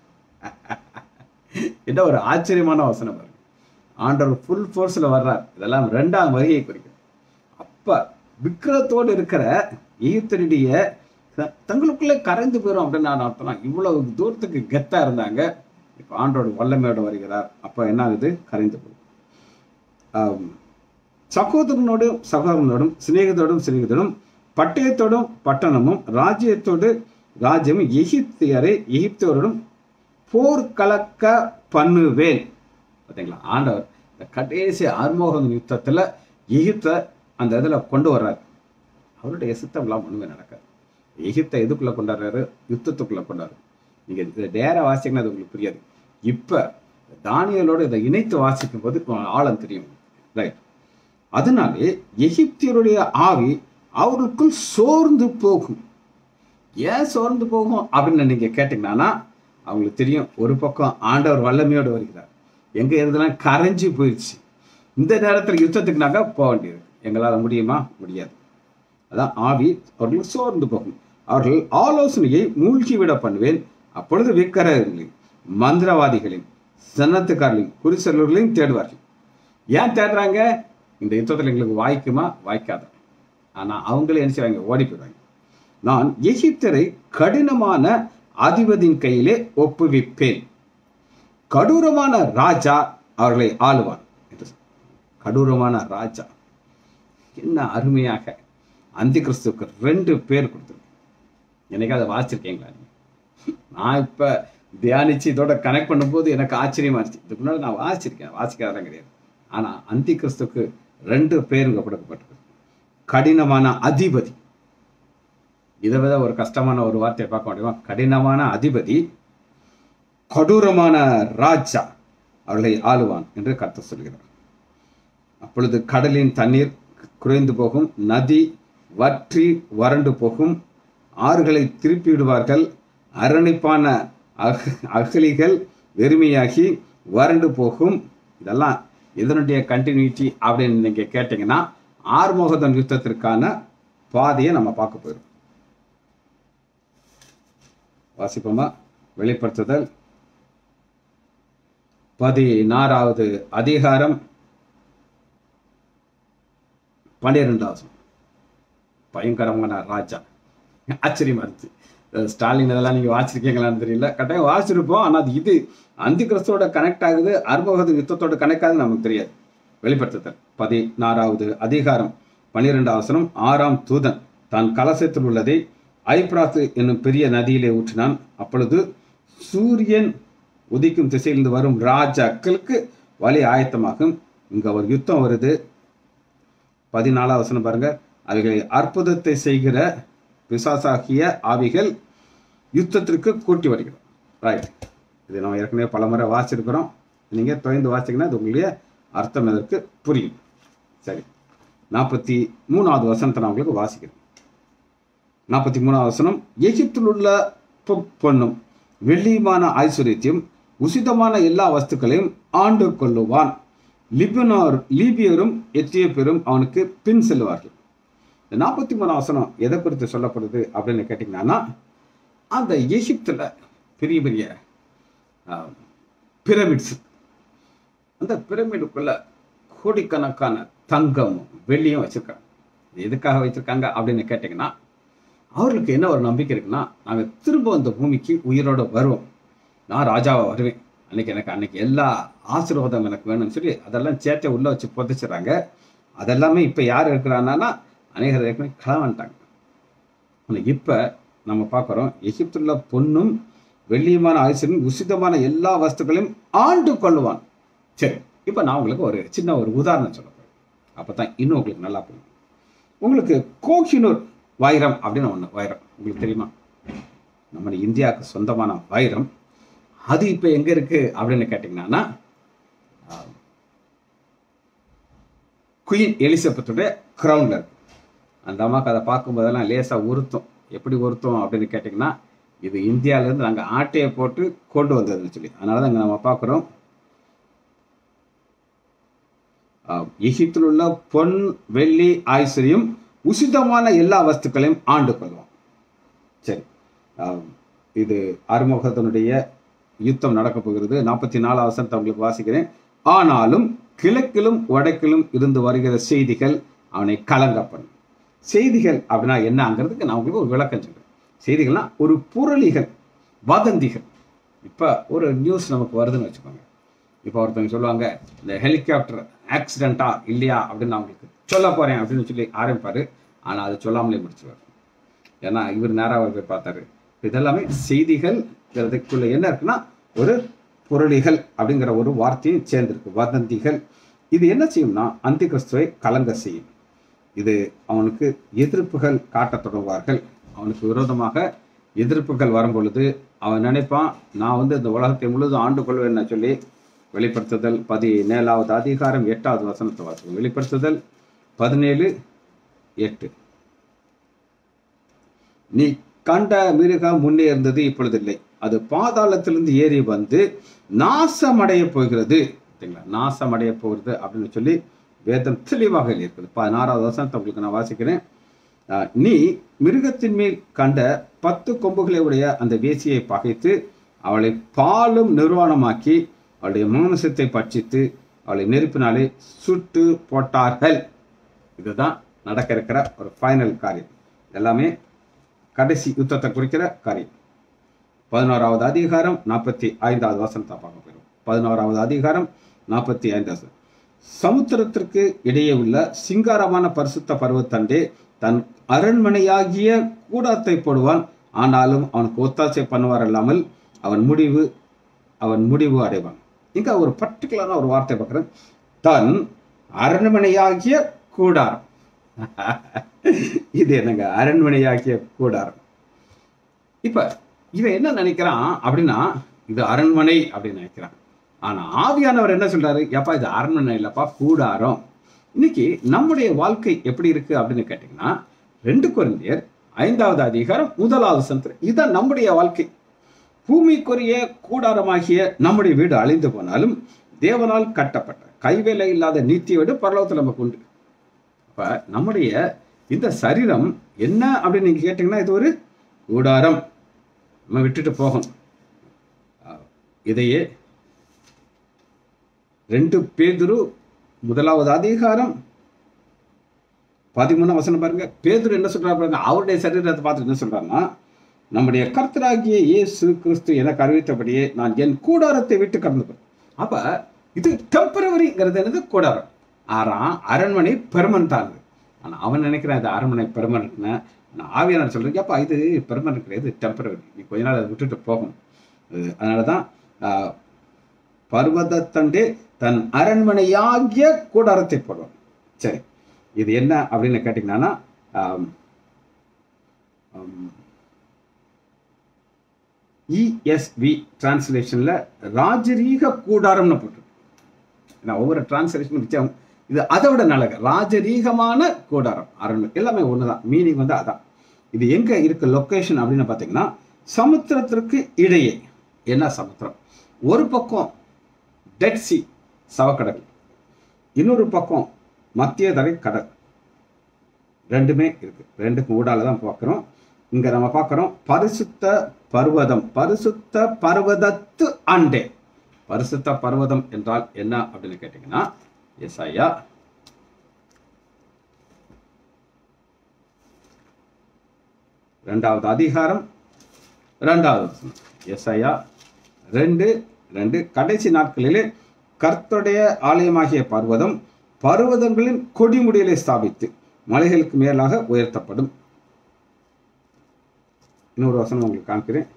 என்ன ஒரு ஆச்சரியமான வசனம் பாருங்க ஆண்டவர் ஃபுல் ஃபோர்ஸில் வர்றார் இதெல்லாம் ரெண்டாம் வருகையை குறிக்கும் அப்ப விக்கிரத்தோடு இருக்கிற ஈத்தனுடைய த- தங்களுக்குள்ளே கரைந்து போயிடும் அப்படின்னு நான் அர்த்தம் இவ்வளவு தூரத்துக்கு கெத்தா இருந்தாங்க இப்போ ஆண்டோட வல்லமையோட வருகிறார் அப்போ என்ன ஆகுது கரைந்து போகும் ஆம், சகோதரனோடும் சகோதரனோடும் சிநேகிதோடும் சிநேகிதனும் பட்டயத்தோடும் பட்டணமும் ராஜ்யத்தோடு ராஜ்யமும் எகிப்தியரை எகிப்தியரோடும் போர் கலக்க பண்ணுவேன் பார்த்தீங்களா ஆண்டவர் இந்த கடைசி ஆர்மோகம் யுத்தத்துல எகிப்தை அந்த இதுல கொண்டு வர்றாரு அவருடைய சித்தம்லாம் ஒண்ணுமே நடக்காது எகிப்தை எதுக்குள்ள கொண்டாடுறாரு யுத்தத்துக்குள்ள கொண்டாரு நீங்க இதை நேர வாசிங்கன்னா அது உங்களுக்கு புரியாது இப்ப தானியலோட இதை இணைத்து வாசிக்கும் போது ஆழம் தெரியும் ரைட் அதனாலே எகிப்தியருடைய ஆவி அவர்களுக்குள் சோர்ந்து போகும் ஏன் சோர்ந்து போகும் அப்படின்னு நீங்க கேட்டீங்கன்னா அவங்களுக்கு தெரியும் ஒரு பக்கம் ஆண்டவர் வல்லமையோடு வருகிறார் எங்க இதெல்லாம் கரைஞ்சு போயிடுச்சு இந்த நேரத்தில் யுத்தத்துக்குனாக்கா போக வேண்டியது எங்களால் முடியுமா முடியாது அதான் ஆவி அவர்கள் சோர்ந்து போகும் அவர்கள் ஆலோசனையை மூழ்கிவிட பண்ணுவேன் அப்பொழுது விக்கிரகங்களையும் மந்திரவாதிகளையும் சன்னத்துக்காரர்களையும் குறிச்சொல்லர்களையும் தேடுவார்கள் ஏன் தேடுறாங்க இந்த யுத்தத்தில் எங்களுக்கு வாய்க்குமா வாய்க்காத ஆனா அவங்களே என்ன செய்வாங்க ஓடி போயிடுவாங்க நான் எகிப்தரை கடினமான அதிபதியின் கையிலே ஒப்புவிப்பேன் கடூரமான ராஜா அவர்களை ஆளுவான் என்று சொன்னார். கடூரமான ராஜா என்ன அருமையாக அந்தி கிறிஸ்துவுக்கு ரெண்டு பேர் கொடுத்துருக்கு என்னைக்கு அதை வாசிச்சிருக்கீங்களா நீங்க? நான் இப்ப தியானிச்சு இதோட கனெக்ட் பண்ணும்போது எனக்கு ஆச்சரியமா இருந்துச்சு இதுக்கு முன்னாடி நான் வாசிச்சிருக்கேன் வாசிக்காதான் கிடையாது ஆனா அந்தி கிறிஸ்துக்கு ரெண்டு பேருங்க கொடுக்கப்பட்டிருக்கு கடினமான அதிபதி இதை விட ஒரு கஷ்டமான ஒரு வார்த்தையை பார்க்க முடியுமா கடினமான அதிபதி கொடூரமான ராஜா அவர்களை ஆளுவான் என்று கர்த்தர் சொல்கிறார் அப்பொழுது கடலின் தண்ணீர் குறைந்து போகும் நதி வற்றி வறண்டு போகும் ஆறுகளை திருப்பி விடுவார்கள் அரணிப்பான அக அகலிகள் வெறுமையாகி வறண்டு போகும் இதெல்லாம் இதனுடைய கண்டினியூட்டி அப்படின்னு நீங்க கேட்டீங்கன்னா ஆறுமுகதன் யுத்தத்திற்கான பாதையை நம்ம பார்க்க போயிடும் வாசிப்போமா வெளிப்படுத்துதல் பதினாறாவது அதிகாரம் பன்னிரெண்டாவது பயங்கரமான ராஜா ஆச்சரியமா இருந்துச்சு அஹ் ஸ்டாலின் இதெல்லாம் நீங்க வாசிருக்கீங்களான்னு தெரியல கட்டாயம் வாசிச்சிருப்போம் ஆனா அது இது அந்தி கிறிஸ்துவோட கனெக்ட் ஆகுது அறுமுகது யுத்தத்தோட கனெக்ட் ஆகுது நமக்கு தெரியாது வெளிப்படுத்துதல் பதினாறாவது அதிகாரம் பன்னிரெண்டாம் வசனம் ஆறாம் தூதன் தான் கலசத்தில் உள்ளதை ஐப்ராத்து என்னும் பெரிய நதியிலே ஊற்றினான் அப்பொழுது சூரியன் உதிக்கும் திசையிலிருந்து வரும் ராஜாக்களுக்கு வழி ஆயத்தமாகும் இங்க ஒரு யுத்தம் வருது பதினாலாம் வசனம் பாருங்க அவைகளை அற்புதத்தை செய்கிற பிசாசாகிய ஆவிகள் யுத்தத்திற்கு கூட்டி வருகிறோம் ரைட் இது நம்ம ஏற்கனவே பல முறை வாசிச்சிருக்கிறோம் நீங்க தொய்ந்து வாசிங்கன்னா அது உங்களுடைய அர்த்தம் எதற்கு புரியும் சரி நாற்பத்தி மூணாவது வசனத்தை நான் உங்களுக்கு வாசிக்கிறேன் நாற்பத்தி மூணாவது வசனம் எகிப்தில் உள்ள பொ- பொன்னும் வெள்ளியுமான ஐஸ்வர்யத்தையும் உசிதமான எல்லா வஸ்துக்களையும் ஆண்டு கொள்ளுவான் லிபினார் லீபியரும் எத்தியோப்பியரும் அவனுக்கு பின் செல்வார்கள் இந்த நாற்பத்தி மூணாம் வசனம் எதை குறித்து சொல்லப்படுது அப்படின்னு கேட்டிங்கன்னா அந்த எகிப்தில் பெரிய பெரிய பிரமிட்ஸ் அந்த பிரமிடுக்குள்ள கோடிக்கணக்கான தங்கமும் வெள்ளியும் வச்சிருக்காங்க இது எதுக்காக வச்சிருக்காங்க அப்படின்னு கேட்டிங்கன்னா அவர்களுக்கு என்ன ஒரு நம்பிக்கை இருக்குன்னா நாங்கள் திரும்ப அந்த பூமிக்கு உயிரோட வருவோம் நான் ராஜாவா வருவேன் அன்னைக்கு எனக்கு அன்னைக்கு எல்லா ஆசீர்வாதம் எனக்கு வேணும்னு சொல்லி அதெல்லாம் சேர்த்து உள்ள வச்சு புதைச்சிடுறாங்க அதெல்லாமே இப்போ யார் இருக்கிறாங்கன்னா அநேகர் ஏற்கனவே களவான்ட்டாங்க ஆனால் இப்போ நம்ம பார்க்குறோம் எகிப்துள்ள பொன்னும் வெள்ளியுமான ஆயுசனும் உசிதமான எல்லா வஸ்துக்களையும் ஆண்டு கொள்ளுவான் சரி இப்போ நான் உங்களுக்கு ஒரு சின்ன ஒரு உதாரணம் சொல்ல போறேன் அப்போ தான் இன்னும் உங்களுக்கு நல்லா புரியும் உங்களுக்கு கோஹினூர் வைரம் அப்படின்னு ஒன்று வைரம் உங்களுக்கு தெரியுமா நம்ம இந்தியாவுக்கு சொந்தமான வைரம் அது இப்போ எங்கே இருக்கு அப்படின்னு கேட்டிங்கன்னா குயின் எலிசபெத்துடைய க்ரௌனில் இருக்கு அந்த அம்மாவுக்கு அதை பார்க்கும்போதெல்லாம் லேசாக உறுத்தும் எப்படி உறுத்தும் அப்படின்னு கேட்டிங்கன்னா இது இந்தியாவிலேருந்து நாங்கள் ஆட்டையை போட்டு கொண்டு வந்ததுன்னு சொல்லி அதனால தான் இங்கே நம்ம பார்க்குறோம் எகிப்தில் உள்ள பொன் வெள்ளி ஐஸ்வர்யம் உசிதமான எல்லா வஸ்துக்களையும் ஆண்டு கொள்வோம் சரி ஆம், இது ஆறுமுகத்தினுடைய யுத்தம் நடக்கப் போகிறது நாற்பத்தி நாலாவது வசனத்தை உங்களுக்கு வாசிக்கிறேன் ஆனாலும் கிழக்கிலும் வடக்கிலும் இருந்து வருகிற செய்திகள் அவனை கலங்க பண்ணும் செய்திகள் அப்படின்னா என்னங்கிறதுக்கு நான் உங்களுக்கு ஒரு விளக்கம் சொல்றேன் செய்திகள்னா ஒரு புரளிகள் வதந்திகள் இப்போ ஒரு நியூஸ் நமக்கு வருதுன்னு வச்சுக்கோங்க இப்போ ஒருத்தவங்க சொல்லுவாங்க இந்த ஹெலிகாப்டர் ஆக்சிடென்ட்டா இல்லையா அப்படின்னு நான் உங்களுக்கு சொல்ல போறேன் அப்படின்னு சொல்லி ஆரம்பிப்பாரு ஆனால் அது சொல்லாமலே முடிச்சுவார் ஏன்னா இவர் நேராக அவர் போய் பார்த்தாரு இதெல்லாமே செய்திகள்ங்கிறதுக்குள்ள என்ன இருக்குன்னா ஒரு புரளிகள் அப்படிங்கிற ஒரு வார்த்தையும் சேர்ந்திருக்கு வதந்திகள் இது என்ன செய்யும்னா அந்தி கிறிஸ்துவை கலங்க செய்யும் இது அவனுக்கு எதிர்ப்புகள் காட்டத் தொடங்குவார்கள் அவனுக்கு விரோதமாக எதிர்ப்புகள் வரும் பொழுது அவன் நினைப்பான் நான் வந்து இந்த உலகத்தை முழுதும் ஆண்டு கொள்வேன்னு சொல்லி வெளிப்படுத்துதல் பதினேழாவது அதிகாரம் எட்டாவது வசனத்தை வாசிக்கும் வெளிப்படுத்துதல் பதினேழு எட்டு நீ கண்ட மிருகம் முன்னே இருந்தது இப்பொழுது இல்லை அது பாதாளத்திலிருந்து ஏறி வந்து நாசமடைய போகிறது சரிங்களா நாசமடைய போகிறது அப்படின்னு சொல்லி வேதம் தெளிவாக இருக்குது பதினாறாவது வசனத்தை உங்களுக்கு நான் வாசிக்கிறேன் அஹ், நீ மிருகத்தின் மேல் கண்ட பத்து கொம்புகளை உடைய அந்த வேசியை பகைத்து அவளை பாலும் நிர்வாணமாக்கி அவளுடைய மானசத்தை பட்சித்து அவளை நெருப்பினாலே சுட்டு போட்டார்கள் இதுதான் நடக்க இருக்கிற ஒரு ஃபைனல் காரியம் எல்லாமே கடைசி யுத்தத்தை குறிக்கிற காரியம் பதினோராவது அதிகாரம் நாற்பத்தி ஐந்தாவது வசனத்தை பார்க்க போகிறோம் பதினோராவது அதிகாரம் நாற்பத்தி ஐந்தாவது சமுத்திரத்திற்கு இடையே உள்ள சிங்காரமான பரிசுத்த பருவத்தண்டே தன் அரண்மனையாகிய கூடாத்தை போடுவான் ஆனாலும் அவனுக்கு ஒத்தாசை பண்ணுவார் அல்லாமல் அவன் முடிவு அவன் முடிவு அடைவான் இங்க ஒரு பர்டிகுலரான ஒரு வார்த்தை பார்க்குறேன் தன் அரண்மனையாகிய கூடாரம் இது என்னங்க அரண்மனையாகிய கூடாரம் இப்ப இவன் என்ன நினைக்கிறான் அப்படின்னா இது அரண்மனை அப்படின்னு நினைக்கிறான் ஆனா ஆவியானவர் என்ன சொல்றாரு ஏப்பா இது அரண்மனை இல்லப்பா கூடாரம் இன்னைக்கு நம்முடைய வாழ்க்கை எப்படி இருக்கு அப்படின்னு கேட்டீங்கன்னா ரெண்டு குழந்தையர் ஐந்தாவது அதிகாரம் முதலாவது சந்திரம் இதான் நம்முடைய வாழ்க்கை பூமிக்குரிய கூடாரமாகிய நம்முடைய வீடு அழிந்து போனாலும் தேவனால் கட்டப்பட்ட கைவேலை இல்லாத நீத்திய வீடு பரலோகத்தில் நமக்கு உண்டு அப்ப நம்முடைய இந்த சரீரம் என்ன அப்படின்னு நீங்க கேட்டீங்கன்னா இது ஒரு கூடாரம் நம்ம விட்டுட்டு போகும் அஹ் இதையே ரெண்டு பேதுரு முதலாவது அதிகாரம் பதிமூணாம் வசனம் பாருங்க பேதுரு என்ன சொல்றாரு பாருங்க அவருடைய சரீரத்தை பார்த்துட்டு என்ன சொல்றாருன்னா நம்முடைய கர்த்தராகிய இயேசு கிறிஸ்து எனக்கு அறிவித்தபடியே நான் என் கூடாரத்தை விட்டு கடந்து போறேன் அப்ப இது டெம்பரவரிங்கிறது என்னது கூடாரம் ஆறா அரண்மனை பெர்மனண்டானது ஆனா அவன் நினைக்கிறான் இது அரண்மனை பெர்மனன்ட்னு நான் ஆவியானவர் சொல்றேன் அப்பா இது பெர்மனன்ட் கிடையாது டெம்பரவரி நீ கொஞ்ச நாள் அதை விட்டுட்டு போகும் அது- அதனாலதான் ஆஹ், பர்வதத்தண்டே தன் அரண்மனையாகிய கூடாரத்தை போடுவான் சரி இது என்ன அப்படின்னு கேட்டிங்கன்னா இஎஸ்வி டிரான்ஸ்லேஷன்ல ராஜரீக கூடாரம்னு போட்டு நான் ஒவ்வொரு டிரான்ஸ்லேஷன் வித்தியாசம் இது அதை விட நல்லது ராஜரீகமான கூடாரம் அரண்மனை எல்லாமே ஒண்ணுதான் மீனிங் வந்து அதான் இது எங்க இருக்கு லொகேஷன் அப்படின்னு பார்த்தீங்கன்னா சமுத்திரத்திற்கு இடையே என்ன சமுத்திரம் ஒரு பக்கம் டெட் சி சவக்கடல் இன்னொரு பக்கம் மத்திய தரை கடல் ரெண்டுமே இருக்கு ரெண்டுக்கும் ஊடால தான் பார்க்குறோம் இங்க நம்ம பார்க்குறோம் பரிசுத்த பர்வதம் பரிசுத்த பர்வதத்து அண்டே பரிசுத்த பர்வதம் என்றால் என்ன அப்படின்னு கேட்டீங்கன்னா எஸ் ஐயா ரெண்டாவது அதிகாரம் ரெண்டாவது எஸ்ஐயா ரெண்டு ரெண்டு கடைசி நாட்களிலே கர்த்தருடைய ஆலயமாகிய பர்வதம் பர்வதங்களின் கொடிமுடியலை ஸ்தாபித்து மலைகளுக்கு மேலாக உயர்த்தப்படும் இன்னொரு வசனம் உங்களுக்கு காமிக்கிறேன்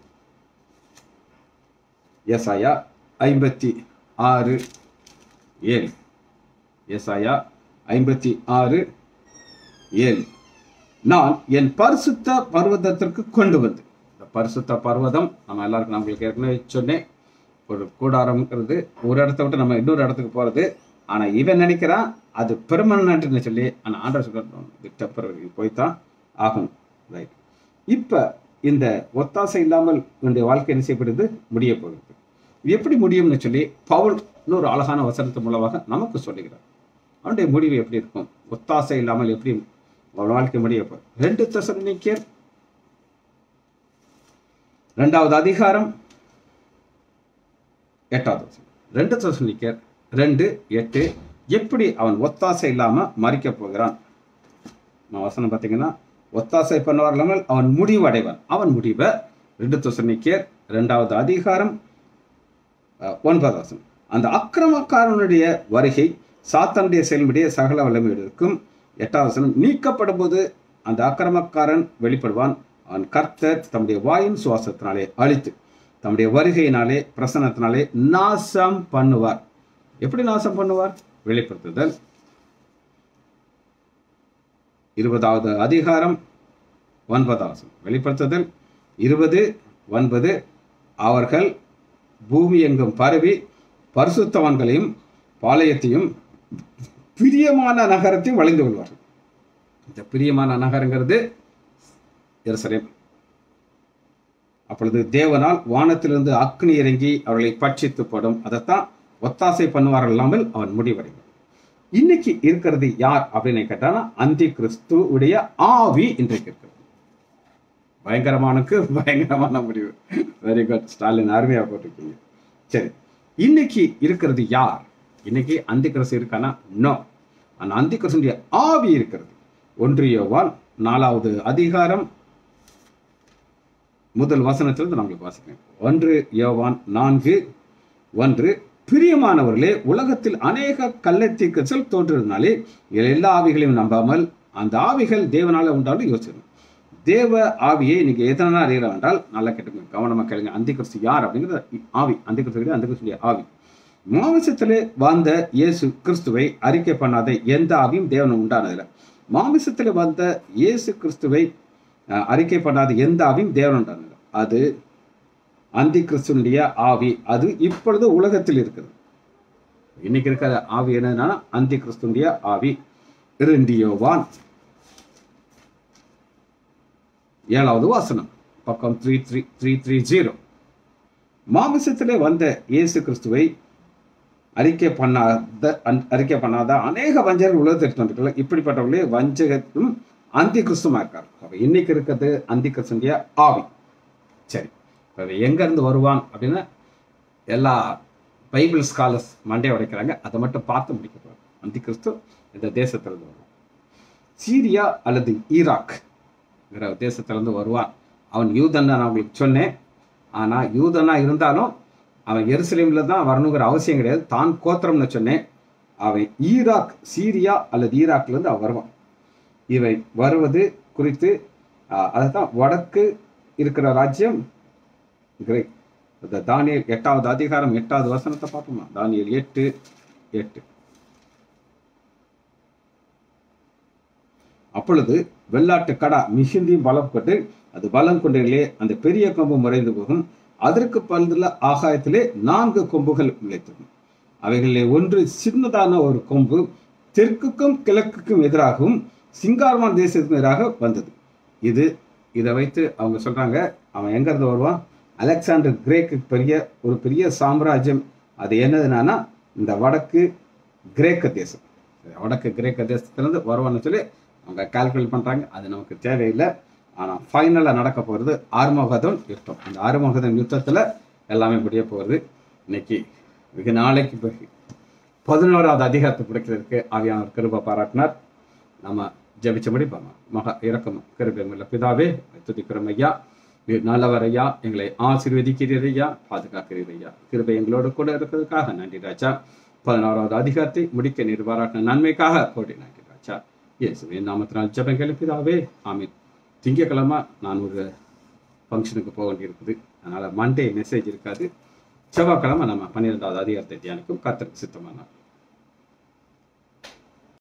எஸ்ஐயா ஐம்பத்தி ஆறு ஏழு எஸ்ஐயா ஐம்பத்தி ஆறு ஏழு நான் என் பரிசுத்த பர்வதத்திற்கு கொண்டு வந்து இந்த பரிசுத்த பர்வதம் நம்ம எல்லாருக்கும் நம்மளுக்கு ஏற்கனவே சொன்னேன் ஒரு கூடாரம்ங்கிறது ஒரு இடத்த விட்டு நம்ம இன்னொரு இடத்துக்கு போறது ஆனா இவன் நினைக்கிறான் அது பெர்மனன்ட்னு சொல்லி ஆனா ஆண்டர் சொல்றோம் இது டெம்பரரி போய்த்தான் ஆகும் ரைட் இப்ப இந்த ஒத்தாசை இல்லாமல் என்னுடைய வாழ்க்கை என்ன செய்யப்படுது முடிய போகிறது இது எப்படி முடியும்னு சொல்லி பவுல் இன்னொரு அழகான வசனத்து மூலமாக நமக்கு சொல்லுகிறார் அவனுடைய முடிவு எப்படி இருக்கும் ஒத்தாசை இல்லாமல் எப்படி அவன் வாழ்க்கை முடிய போகுது ரெண்டு தசனிக்கர் ரெண்டாவது அதிகாரம் எட்டாவது வசனம் ரெண்டு தசனிக்கர் ரெண்டு எட்டு எப்படி அவன் ஒத்தாசை இல்லாம மறிக்க போகிறான் நான் வசனம் பார்த்தீங்கன்னா ஒத்தாசை பண்ணுவார் இல்லாமல் அவன் முடிவு அடைவான் அவன் முடிவை ரெண்டு தசனிக்கர் ரெண்டாவது அதிகாரம் அஹ், ஒன்பதாவது வசனம் அந்த அக்கிரமக்காரனுடைய வருகை சாத்தானுடைய செயல்படிய சகல வல்லமையோடு எட்டாவது வசனம் நீக்கப்படும் போது அந்த அக்கிரமக்காரன் வெளிப்படுவான் அவன் கர்த்தர் தம்முடைய வாயின் சுவாசத்தினாலே அழித்து தம்முடைய வருகையினாலே பிரசன்னத்தினாலே நாசம் பண்ணுவார் எப்படி நாசம் பண்ணுவார் வெளிப்படுத்துதல் இருபதாவது அதிகாரம் ஒன்பதாவது வசனம். வெளிப்படுத்துதல் இருபது ஒன்பது அவர்கள் பூமி எங்கும் பரவி பரிசுத்தவான்களையும் பாளையத்தையும் பிரியமான நகரத்தையும் வளைந்து கொள்வார்கள் இந்த பிரியமான நகரங்கிறது எருசலேம் அப்பொழுது தேவனால் வானத்திலிருந்து அக்னி இறங்கி அவர்களை பட்சித்து படும் அதைத்தான் ஒத்தாசை பண்ணுவார்கள் இல்லாமல் அவன் முடிவடைவான் இன்னைக்கு இருக்கிறது யார் அப்படின்னு கேட்டானா அந்தி கிறிஸ்துவுடைய ஆவி இன்றைக்கு இருக்கிறது பயங்கரமானுக்கு பயங்கரமான முடிவு வெரி குட் ஸ்டாலின் அருமையா போட்டிருக்கீங்க சரி இன்னைக்கு இருக்கிறது யார் இன்னைக்கு அந்தி கிறிஸ்து இருக்கானா நோ அந்த அந்தி கிறிஸ்துடைய ஆவி இருக்கிறது ஒன்று யோவான் நாலாவது அதிகாரம் முதல் வசனத்திலிருந்து நம்மளுக்கு வாசிக்கிறேன் ஒன்று யோவான் நான்கு ஒன்று பிரியமானவர்களே உலகத்தில் அநேக கள்ளத்தீக்கச்சல் தோன்றுறதுனாலே இதில் எல்லா ஆவிகளையும் நம்பாமல் அந்த ஆவிகள் தேவனால உண்டாலும் யோசிக்கணும் தேவ ஆவியை நீங்க எதனா அறியலாம் என்றால் நல்லா கேட்டுங்க கவனமா கேளுங்க அந்தி கிறிஸ்து யார் அப்படிங்கிறது ஆவி அந்தி கிறிஸ்து அந்த கிறிஸ்துடைய ஆவி மாமிசத்திலே வாழ்ந்த இயேசு கிறிஸ்துவை அறிக்கை பண்ணாத எந்த ஆவியும் தேவன் உண்டானதில்லை மாமிசத்தில் வந்த இயேசு கிறிஸ்துவை அஹ், அறிக்கை பண்ணாத எந்த ஆவியும் தேவன் உண்டானதில்லை அது அந்தி கிறிஸ்துனுடைய ஆவி அது இப்பொழுது உலகத்தில் இருக்குது இன்னைக்கு இருக்கிற ஆவி என்னன்னா அந்தி கிறிஸ்துனுடைய ஆவி இரண்டியோவான் ஏழாவது வாசனம் பக்கம் three three three three zero மாமிசத்திலே வந்த இயேசு கிறிஸ்துவை அறிக்கை பண்ணாத அன்- அறிக்கை பண்ணாத அநேக வஞ்சகர்கள் உலகத்தில் இருக்கிறார்கள் இப்படிப்பட்டவர்களே வஞ்சகத்தும் அந்தி கிறிஸ்துமா இருக்கார் அப்ப இன்னைக்கு இருக்கிறது அந்தி கிறிஸ்துடைய ஆவி சரி இப்ப இவன் எங்க இருந்து வருவான் அப்படின்னா எல்லா பைபிள் ஸ்காலர்ஸ் மண்டைய உடைக்கிறாங்க அதை மட்டும் பார்த்து முடிக்க போறோம் அந்தி கிறிஸ்து இந்த தேசத்திலிருந்து வருவான் சீரியா அல்லது ஈராக் தேசத்திலிருந்து வருவான் அவன் யூதன் நான் உங்களுக்கு சொன்னேன் ஆனா யூதனா இருந்தாலும் அவன் எருசலேம்ல தான் வரணுங்கிற அவசியம் கிடையாது தான் கோத்திரம்னு சொன்னேன் அவன் ஈராக் சீரியா அல்லது ஈராக்ல இருந்து அவன் வருவான் இவை வருவது குறித்து ஆஹ், அதுதான் வடக்கு இருக்கிற ராஜ்யம் கிரேக் இந்த தானியல் எட்டாவது அதிகாரம் எட்டாவது வசனத்தை பார்ப்போமா தானியல் எட்டு எட்டு அப்பொழுது வெள்ளாட்டு கடா மிகுந்தியும் பலம் கொண்டு அது பலம் கொண்டிலே அந்த பெரிய கொம்பு முறைந்து போகும் அதற்கு பல்துள்ள ஆகாயத்திலே நான்கு கொம்புகள் முளைத்திருக்கும் அவைகளிலே ஒன்று சின்னதான ஒரு கொம்பு தெற்குக்கும் கிழக்குக்கும் எதிராகவும் சிங்காரமான் தேசத்துக்கும் எதிராக வந்தது இது இதை வைத்து அவங்க சொல்றாங்க அவன் எங்க இருந்து வருவான் அலெக்சாண்டர் கிரேக்கு பெரிய ஒரு பெரிய சாம்ராஜ்யம் அது என்னதுன்னா இந்த வடக்கு கிரேக்க தேசம் வடக்கு கிரேக்க தேசத்துலேருந்து வருவான்னு சொல்லி அவங்க கால்குலேட் பண்ணுறாங்க அது நமக்கு தேவையில்லை ஆனால் ஃபைனலாக நடக்க போகிறது ஆறுமுகதம் யுத்தம் அந்த ஆறுமுகதம் யுத்தத்தில் எல்லாமே முடிய போகிறது இன்னைக்கு வெகு நாளைக்கு பிறகு பதினோராவது அதிகாரத்தை பிடிக்கிறதுக்கு ஆவியானவர் கிருபை பாராட்டினார் நம்ம ஜெபிச்சபடி பண்ணலாம் மகா இறக்கம் கிருபையுள்ள பிதாவே துதிக்கிறோம் ஐயா நீர் நல்லவர் ஐயா எங்களை ஆசீர்வதிக்கிறீர் ஐயா பாதுகாக்கிறீர் ஐயா கிருபை எங்களோடு கூட இருக்கிறதுக்காக நன்றி ராஜா பதினோராவது அதிகாரத்தை முடிக்க நீர் பாராட்டின நன்மைக்காக கோடி நன்றி ராஜா இயேசுவின் நாமத்தினால் ஜெபங்கள் பிதாவே ஆமீன் திங்கக்கிழமை நான் ஒரு ஃபங்க்ஷனுக்கு போக வேண்டியிருக்குது அதனால் மண்டே மெசேஜ் இருக்காது செவ்வாய்க்கிழமை நம்ம பன்னிரெண்டாவது அதிகாரத்தை தியானிக்கும் கத்திற்கு சித்தமான நாள்